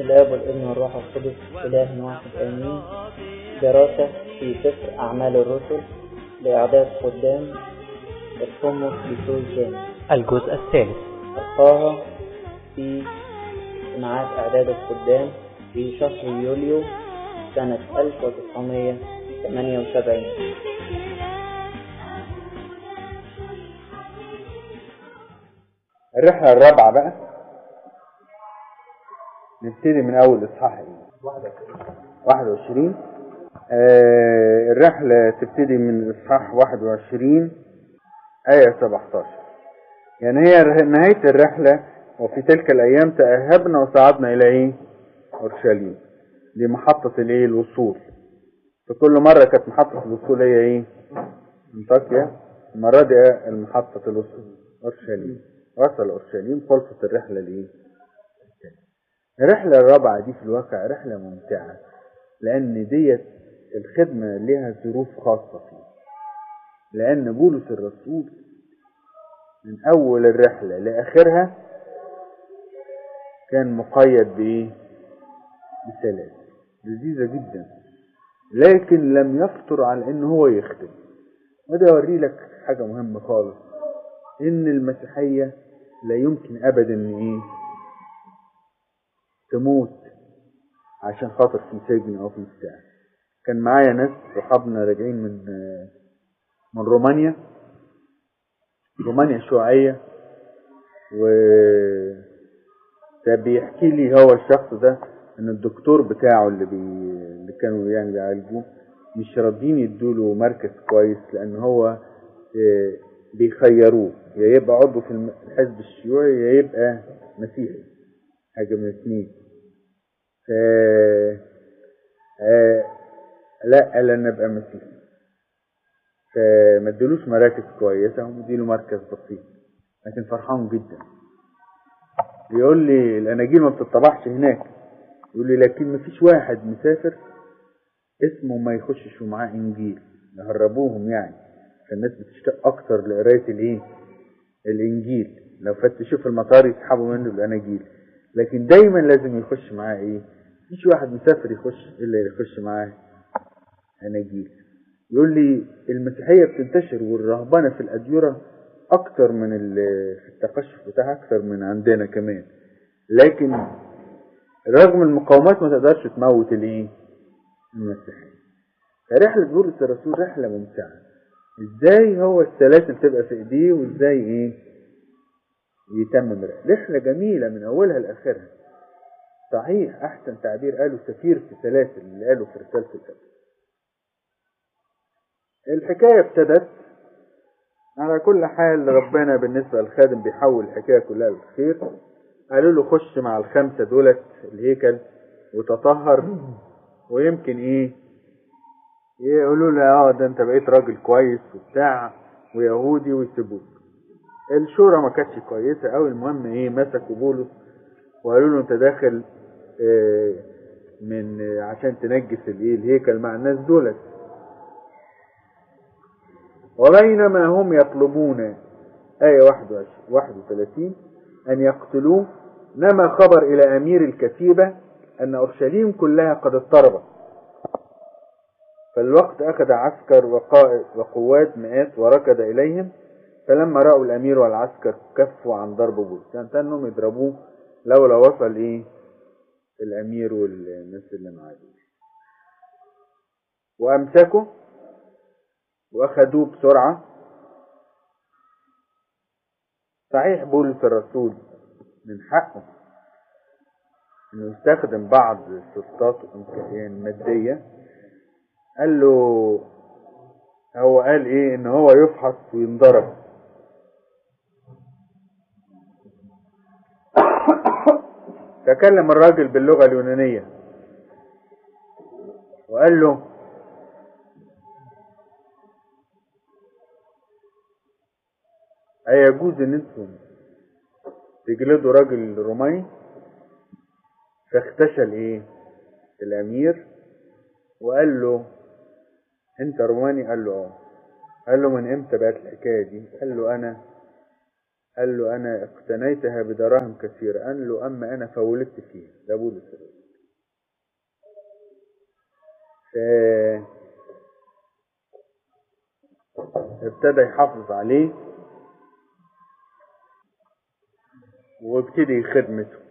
الآب والابن والروح القدس إله واحد آمين دراسة في سفر أعمال الرسل لإعداد خدام القمص بسوز الجزء الثالث ألقاها في اجتماعات إعداد الخدام في شهر يوليو سنة 1978 الرحلة الرابعة بقى نبتدي من أول إصحاح 21 آه الرحلة تبتدي من إصحاح 21 آية 17 يعني هي نهاية الرحلة وفي تلك الأيام تأهبنا وصعدنا إلى إيه؟ أورشليم دي محطة الإيه؟ الوصول فكل مرة كانت محطة الوصول هي إيه؟ انطاكيا المرة دي المحطة الوصول أورشليم وصل أورشليم خلصت الرحلة لإيه؟ الرحلة الرابعة دي في الواقع رحلة ممتعة لأن ديت الخدمة لها ظروف خاصة فيه لأن بولس الرسول من أول الرحلة لآخرها كان مقيد بإيه؟ بسلام لذيذة جدا لكن لم يفطر على إن هو يخدم وده يوري لك حاجة مهمة خالص إن المسيحية لا يمكن أبدا إن إيه؟ تموت عشان خاطر في سجن أو في بتاع كان معايا ناس صحابنا راجعين من من رومانيا رومانيا شيوعية و بيحكي لي هو الشخص ده ان الدكتور بتاعه اللي بي... اللي كانوا يعني بيعالجوه مش راضيين يدوله مركز كويس لان هو بيخيروه يا يبقى عضو في الحزب الشيوعي يا يبقى مسيحي حاجة من الاثنين ف لا قال انا ابقى مسيحي فما ادلوش مراكز كويسة ومديله مركز بسيط لكن فرحان جدا بيقول لي الاناجيل ما بتطبعش هناك يقول لي لكن ما فيش واحد مسافر اسمه ما يخشش ومعاه انجيل يهربوهم يعني فالناس بتشتاق اكتر لقرايه الايه الانجيل لو فتشوه في المطار يسحبوا منه الاناجيل لكن دايما لازم يخش معاه ايه مفيش واحد مسافر يخش الا يخش معاه اناجيل يقول لي المسيحيه بتنتشر والرهبنه في الاديره اكتر من في التقشف بتاعها اكتر من عندنا كمان لكن رغم المقاومات ما تقدرش تموت الايه المسيحيه فرحله بولس الرسول رحله ممتعه ازاي هو السلاسل تبقى في ايديه وازاي ايه يتمم رحله جميله من اولها لاخرها صحيح احسن تعبير قاله سفير في سلاسل اللي قاله في رساله الاب الحكايه ابتدت على كل حال ربنا بالنسبه للخادم بيحول الحكايه كلها للخير قالوا له خش مع الخمسه دولت الهيكل وتطهر ويمكن ايه يقولوا له اه ده انت بقيت راجل كويس وبتاع ويهودي ويسيبوك الشورى ما كانتش كويسه قوي المهم ايه مسكوا بولس وقالوا له انت داخل اه من اه عشان تنجس الايه الهيكل مع الناس دولت وبينما هم يطلبون آية 31 أن يقتلوه نما خبر إلى أمير الكتيبة أن أورشليم كلها قد اضطربت فالوقت أخذ عسكر وقائد وقوات مئات وركض إليهم فلما رأوا الأمير والعسكر كفوا عن ضرب بولس كان يعني أنهم يضربوه لولا وصل إيه الأمير والناس اللي معاه وأمسكوا واخدوه بسرعة صحيح بولس الرسول من حقه انه يستخدم بعض سلطاته المادية قال له هو قال ايه ان هو يفحص وينضرب تكلم الراجل باللغة اليونانية وقال له أيجوز إن أنتم تجلدوا راجل روماني فاختشى الإيه؟ الأمير وقال له أنت روماني؟ قال له أه قال له من إمتى بقت الحكاية دي؟ قال له أنا قال له أنا اقتنيتها بدراهم كثيرة قال له أما أنا فولدت فيها ده بولس ف- ابتدى يحافظ عليه وابتدي خدمته